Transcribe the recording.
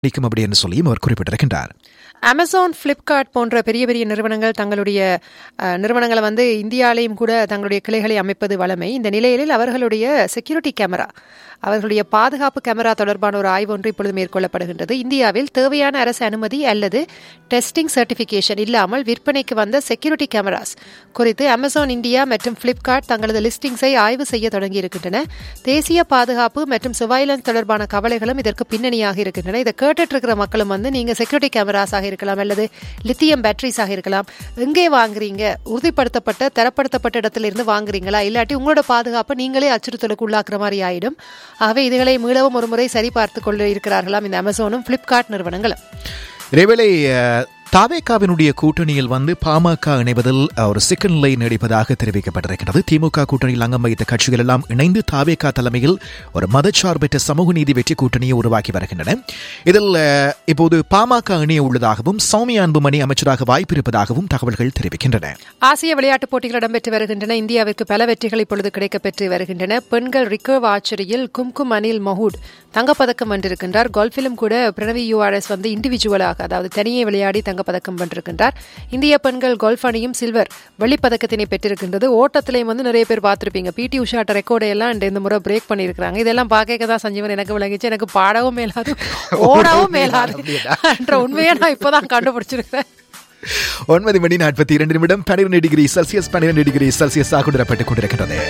நீக்கும் அப்படி என்று சொல்லியும் அவர் குறிப்பிட்டிருக்கின்றார் அமேசான் ஃப்ளிப்கார்ட் போன்ற பெரிய பெரிய நிறுவனங்கள் தங்களுடைய அஹ், நிறுவனங்களை வந்து இந்தியாலேயும் கூட தங்களுடைய கிளைகளை அமைப்பது வழமை இந்த நிலையில் அவர்களுடைய செக்யூரிட்டி கேமரா அவர்களுடைய பாதுகாப்பு கேமரா தொடர்பான ஒரு ஆய்வு ஒன்று இப்பொழுது மேற்கொள்ளப்படுகின்றது இந்தியாவில் தேவையான அரசு அனுமதி அல்லது டெஸ்டிங் சர்டிஃபிகேஷன் இல்லாமல் விற்பனைக்கு வந்த செக்யூரிட்டி கேமராஸ் குறித்து அமேசான் இந்தியா மற்றும் ஃப்ளிப்கார்ட் தங்களது லிஸ்டிங்ஸை ஆய்வு செய்ய தொடங்கி இருக்கின்றன தேசிய பாதுகாப்பு மற்றும் சுவைலன்ஸ் தொடர்பான கவலைகளும் இதற்கு பின்னணியாக இருக்கின்றன இதை கேட்டுட்டு இருக்கிற மக்களும் வந்து நீங்க செக்யூரிட்டி கேமராஸாக இருக்கலாம் அல்லது லித்தியம் பேட்டரிஸாக இருக்கலாம் எங்கே வாங்குறீங்க உறுதிப்படுத்தப்பட்ட தரப்படுத்தப்பட்ட இடத்துல இருந்து வாங்குறீங்களா இல்லாட்டி உங்களோட பாதுகாப்பை நீங்களே அச்சுறுத்தலுக்கு உள்ளாக்குற மாதிரி ஆயிடும் ஆகவே இதுகளை மீளவும் ஒரு முறை சரி பார்த்து கொள்ள இருக்கிறார்களாம் இந்த அமேசானும் ஃப்ளிப்கார்ட் நிறுவனங்களும் இதேவேளை அஹ், தாவேகாவினுடைய கூட்டணியில் வந்து பாமக இணைவதில் அஹ், ஒரு சிக்கல் நிலை நீடிப்பதாக தெரிவிக்கப்பட்டிருக்கிறது திமுக கூட்டணியில் அங்கம் வகித்த கட்சிகள் எல்லாம் இணைந்து தாவேகா தலைமையில் ஒரு மதச்சார்பற்ற சமூக நீதி வெற்றி கூட்டணியை உருவாக்கி வருகின்றன இதில் அஹ், இப்போது பாமக இணைய உள்ளதாகவும் சௌமியா அன்புமணி அமைச்சராக வாய்ப்பு இருப்பதாகவும் தகவல்கள் தெரிவிக்கின்றன ஆசிய விளையாட்டுப் போட்டிகள் இடம்பெற்று வருகின்றன இந்தியாவிற்கு பல வெற்றிகள் இப்பொழுது கிடைக்கப்பெற்று வருகின்றன பெண்கள் ரிக்கர்வ் ஆர்ச்சரியில் கும்கும் அனில் மஹூட் தங்கப்பதக்கம் வென்றிருக்கின்றார் கோல்ஃபிலும் கூட பிரணவி யூஆர்எஸ் வந்து இண்டிவிஜுவலாக அதாவது தனியே விளையாடி தங்கப்பதக்கம் வென்றிருக்கின்றார் இந்திய பெண்கள் கோல்ஃப் அணியும் சில்வர் வெள்ளிப்பதக்கத்தினை பெற்றிருக்கின்றது ஓட்டத்திலையும் வந்து நிறைய பேர் பார்த்திருப்பீங்க பிடி உஷாட்ட ரெக்கார்டை எல்லாம் இந்த- இந்த முறை பிரேக் பண்ணியிருக்கிறாங்க இதெல்லாம் பார்க்க தான் சஞ்சீவன் எனக்கு விளங்கிச்சு எனக்கு பாடவும் மேலாது ஓடவும் மேலாது என்ற உண்மையை நான் இப்பதான் கண்டுபிடிச்சிருக்கிறேன் ஒன்பது மணி நாற்பத்தி இரண்டு நிமிடம் பன்னிரண்டு டிகிரி செல்சியஸ் பன்னிரண்டு டிகிரி செல்சியஸாக கொண்டிருப்பட்டுக் கொண்டிருக்கிறது